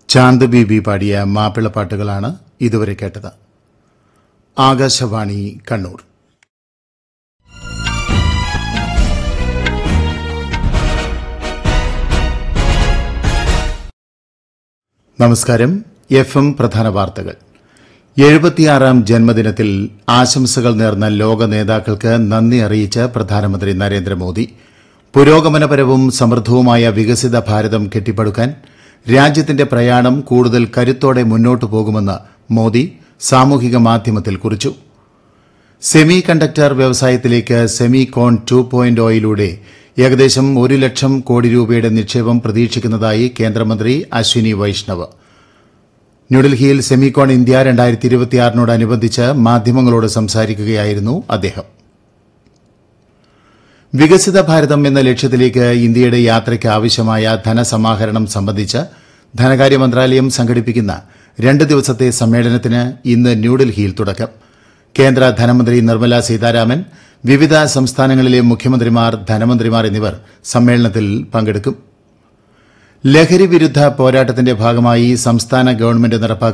ചാന്ദ് ബീബി പാടിയ മാപ്പിളപ്പാട്ടുകളാണ് ഇതുവരെ കേട്ടത് ആകാശവാണി കണ്ണൂർ നമസ്കാരം എഫ് എം പ്രധാന വാർത്തകൾ എഴുപത്തിയാറാം ജന്മദിനത്തിൽ ആശംസകൾ നേർന്ന ലോക നേതാക്കൾക്ക് നന്ദി അറിയിച്ച് പ്രധാനമന്ത്രി നരേന്ദ്രമോദി പുരോഗമനപരവും സമൃദ്ധവുമായ വികസിത ഭാരതം കെട്ടിപ്പടുക്കാൻ രാജ്യത്തിന്റെ പ്രയാണം കൂടുതൽ കരുത്തോടെ മുന്നോട്ടു പോകുമെന്ന് മോദി സാമൂഹിക മാധ്യമത്തിൽ കുറിച്ചു സെമി കണ്ടക്ടർ വ്യവസായത്തിലേക്ക് സെമി കോൺ ടു പോയിന്റ് ഒയിലൂടെ ഏകദേശം ഒരു ലക്ഷം കോടി രൂപയുടെ നിക്ഷേപം പ്രതീക്ഷിക്കുന്നതായി കേന്ദ്രമന്ത്രി അശ്വിനി വൈഷ്ണവ് ന്യൂഡൽഹിയിൽ സെമികോൺ ഇന്ത്യ രണ്ടായിരത്തി ഇരുപത്തിയാറിനോടനുബന്ധിച്ച് മാധ്യമങ്ങളോട് സംസാരിക്കുകയായിരുന്നു അദ്ദേഹം വികസിത ഭാരതം എന്ന ലക്ഷ്യത്തിലേക്ക് ഇന്ത്യയുടെ യാത്രയ്ക്ക് ആവശ്യമായ ധനസമാഹരണം സംബന്ധിച്ച് ധനകാര്യ മന്ത്രാലയം സംഘടിപ്പിക്കുന്ന രണ്ട് ദിവസത്തെ സമ്മേളനത്തിന് ഇന്ന് ന്യൂഡൽഹിയിൽ തുടക്കം കേന്ദ്ര ധനമന്ത്രി നിർമ്മല സീതാരാമൻ വിവിധ സംസ്ഥാനങ്ങളിലെ മുഖ്യമന്ത്രിമാർ ധനമന്ത്രിമാർ എന്നിവർ സമ്മേളനത്തിൽ പങ്കെടുക്കും ലഹരി വിരുദ്ധ പോരാട്ടത്തിന്റെ ഭാഗമായി സംസ്ഥാന ഗവൺമെന്റ് നടപ്പാക്കുന്ന